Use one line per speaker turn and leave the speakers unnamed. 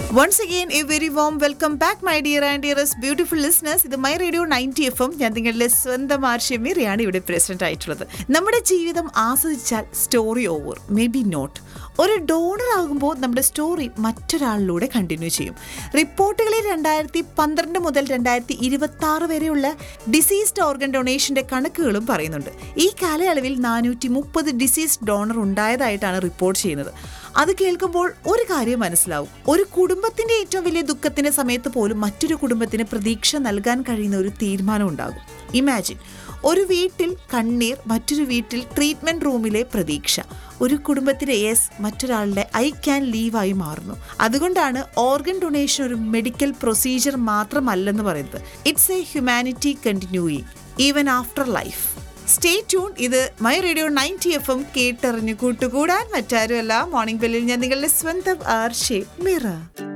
once again a very warm welcome back my dear and dearest beautiful listeners ഇത് my radio ninety F M ഞാൻ നിങ്ങളുടെ സ്വന്തം ആർഷ്യമിറിയാണ് ഇവിടെ പ്രസിഡന്റ് ആയിട്ടുള്ളത് നമ്മുടെ ജീവിതം ആസ്വദിച്ചാൽ story over may be not ഒരു ഡോണർ ആകുമ്പോൾ നമ്മുടെ സ്റ്റോറി മറ്റൊരാളിലൂടെ കണ്ടിന്യൂ ചെയ്യും റിപ്പോർട്ടുകളിൽ രണ്ടായിരത്തി പന്ത്രണ്ട് മുതൽ രണ്ടായിരത്തി ഇരുപത്തി ആറ് വരെയുള്ള ഡിസീസ്ഡ് ഓർഗൻ ഡൊണേഷന്റെ കണക്കുകളും പറയുന്നുണ്ട് ഈ കാലയളവിൽ നാനൂറ്റി മുപ്പത് ഡിസീസ് ഡോണർ ഉണ്ടായതായിട്ടാണ് റിപ്പോർട്ട് ചെയ്യുന്നത് അത് കേൾക്കുമ്പോൾ ഒരു കാര്യം മനസ്സിലാവും ഒരു കുടുംബത്തിന്റെ ഏറ്റവും വലിയ ദുഃഖത്തിന്റെ സമയത്ത് പോലും മറ്റൊരു കുടുംബത്തിന് പ്രതീക്ഷ നൽകാൻ കഴിയുന്ന ഒരു തീരുമാനം ഉണ്ടാകും ഇമാജിൻ ഒരു വീട്ടിൽ കണ്ണീർ മറ്റൊരു വീട്ടിൽ ട്രീറ്റ്മെന്റ് റൂമിലെ പ്രതീക്ഷ ഒരു കുടുംബത്തിലെ യെസ് മറ്റൊരാളുടെ ഐ ക്യാൻ ലീവായി മാറുന്നു അതുകൊണ്ടാണ് ഓർഗൻ ഡൊണേഷൻ ഒരു മെഡിക്കൽ പ്രൊസീജിയർ മാത്രമല്ലെന്ന് പറയുന്നത് it's a humanity continuing even after life stay tune ഇത് my radio ninety F M കേട്ടറിഞ്ഞു കൂട്ടുകൂടാൻ മറ്റാരുമല്ല മോർണിംഗ് ബെല്ലിൽ ഞാൻ നിങ്ങളുടെ സ്വന്തം ആർഷേ മിറ